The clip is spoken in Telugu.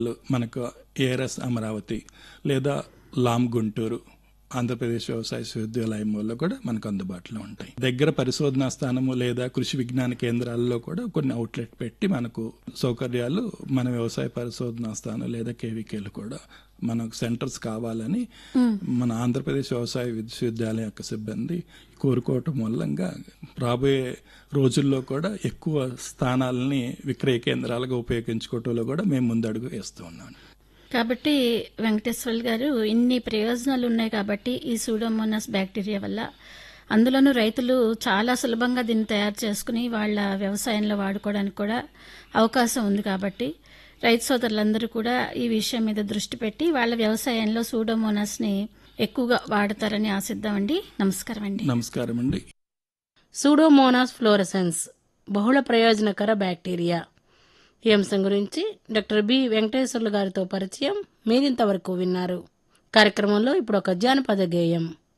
మనకు ఏఆర్ఎస్ అమరావతి లేదా లామ్ గుంటూరు ఆంధ్రప్రదేశ్ వ్యవసాయ విశ్వవిద్యాలయంలో కూడా మనకు అందుబాటులో ఉంటాయి దగ్గర పరిశోధనా స్థానము లేదా కృషి విజ్ఞాన కేంద్రాల్లో కూడా కొన్ని అవుట్లెట్ పెట్టి మనకు సౌకర్యాలు మన వ్యవసాయ పరిశోధనా స్థానం లేదా కేవీకేలు కూడా మనకు సెంటర్స్ కావాలని మన ఆంధ్రప్రదేశ్ వ్యవసాయ విశ్వవిద్యాలయం యొక్క సిబ్బంది కోరుకోవటం మూలంగా రాబోయే రోజుల్లో కూడా ఎక్కువ స్థానాలని విక్రయ కేంద్రాలుగా ఉపయోగించుకోవటంలో కూడా మేము ముందడుగు వేస్తూ ఉన్నాం కాబట్టి వెంకటేశ్వర్లు గారు ఇన్ని ప్రయోజనాలు ఉన్నాయి కాబట్టి ఈ సూడోమోనాస్ బ్యాక్టీరియా వల్ల అందులోనూ రైతులు చాలా సులభంగా దీన్ని తయారు చేసుకుని వాళ్ళ వ్యవసాయంలో వాడుకోవడానికి కూడా అవకాశం ఉంది కాబట్టి రైతు సోదరులందరూ కూడా ఈ విషయం మీద దృష్టి పెట్టి వాళ్ళ వ్యవసాయంలో సూడోమోనాస్ ని ఎక్కువగా వాడతారని ఆశిద్దామండి నమస్కారం అండి నమస్కారం అండి సూడోమోనాస్ ఫ్లోరసెన్స్ బహుళ ప్రయోజనకర బ్యాక్టీరియా ఈ అంశం గురించి డాక్టర్ బి వెంకటేశ్వర్లు గారితో పరిచయం మీరింతవరకు విన్నారు కార్యక్రమంలో ఇప్పుడు ఒక జానపద గేయం